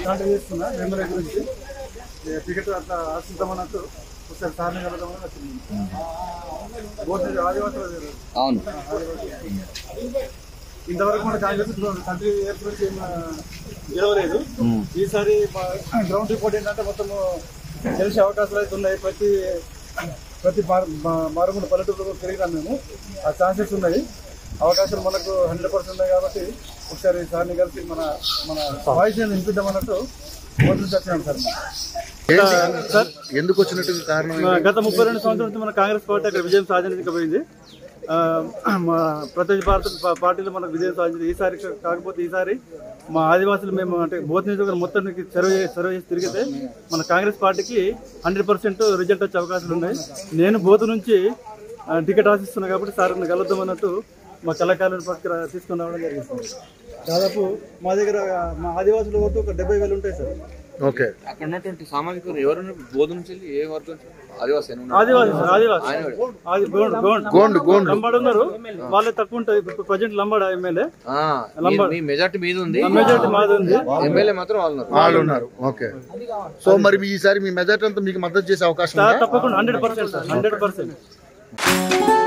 Contact చేస్తున్నా MLA గురించి ఏ ticket అట్లా ఆశిద్దామన్నట్టు ఒకసారి సార్ని కలుద్దామని వచ్చింది బోధన ఆదివాసులు వేరు. అవును ఇంతవరకు మన కాంగ్రెస్ కంట్రీ ఏర్పడి గెలవలేదు ఈసారి గ్రౌండ్ రిపోర్ట్ ఏంటంటే మొత్తం గెలిచే అవకాశాలు అయితే ఉన్నాయి ప్రతి ప్రతి మారు- మా- మారుమూల పల్లెటూరులో తిరిగినాం మేము ఆ ఛాన్సెస్ ఉన్నాయి అవకాశాలు మనకు హండ్రెడ్ పర్సెంట్ ఉన్నాయి కాబట్టి ఒకసారి సార్ని కలిసి మన మన వాయిస్ వినిపిద్దామన్నట్టు ఓటు నుంచి వచ్చినాం సార్ మేము. సార్ ఎందుకు వచ్చినట్టు కారణం గత ముప్పై రెండు సంవత్సరాల నుంచి మన కాంగ్రెస్ పార్టీ అక్కడ విజయం సాధించకపోయింది ఆ, మా ప్రత్యక్ష భారత పా- పార్టీలో మనకు విజయం సాధించింది ఈసారి కా- కాకపోతే ఈసారి మా ఆదివాసులు మేము అంటే బోత్ నియోజకవర్గం మొత్తానికి సర్వే చేసి సర్వే చేసి తిరిగితే మన కాంగ్రెస్ పార్టీకి హండ్రెడ్ పర్సెంట్ రిజల్ట్ వచ్చే అవకాశాలు ఉన్నాయి నేను బోతు నుంచి ఆ, టికెట్ ఆశిస్తున్నా కాబట్టి సార్ కలుద్దాం అన్నట్టు మా కళాకారుల పక్కన తీసుకుని రావడం జరిగింది దాదాపు మా దగ్గర మా ఆదివాసుల వరకు ఒక డెబ్బై వేలు ఉంటాయి సార్ ఓకే అక్కడ ఉన్నటువంటి సామాజికులు ఎవరు బోధ నుంచి వెళ్ళి ఏ వర్గం నుంచి? ఆదివాసి అని ఉన్నారు. ఆదివాసి సార్ ఆదివాసి ఆది గోండ్ గోండ్ గోండు గోండు లంబాడు ఉన్నారు వాళ్ళే తక్కువ ఉంటాయి ఇప్పుడు ప్రజెంట్ లంబాడ ఎమ్మెల్యే ఆ, మీ- మీ మెజార్టీ మీద ఉంది మెజార్టీ మాది ఉంది ఎమ్మెల్యే మాత్రం వాళ్ళు ఉన్నారు. వాళ్ళు ఉన్నారు ఓకే సో మరి మీ ఈసారి మీ మెజార్టీ అంతా మీకు మద్దతు చేసే అవకాశం ఉందా తప్పకుండా hundred percent sir hundred percent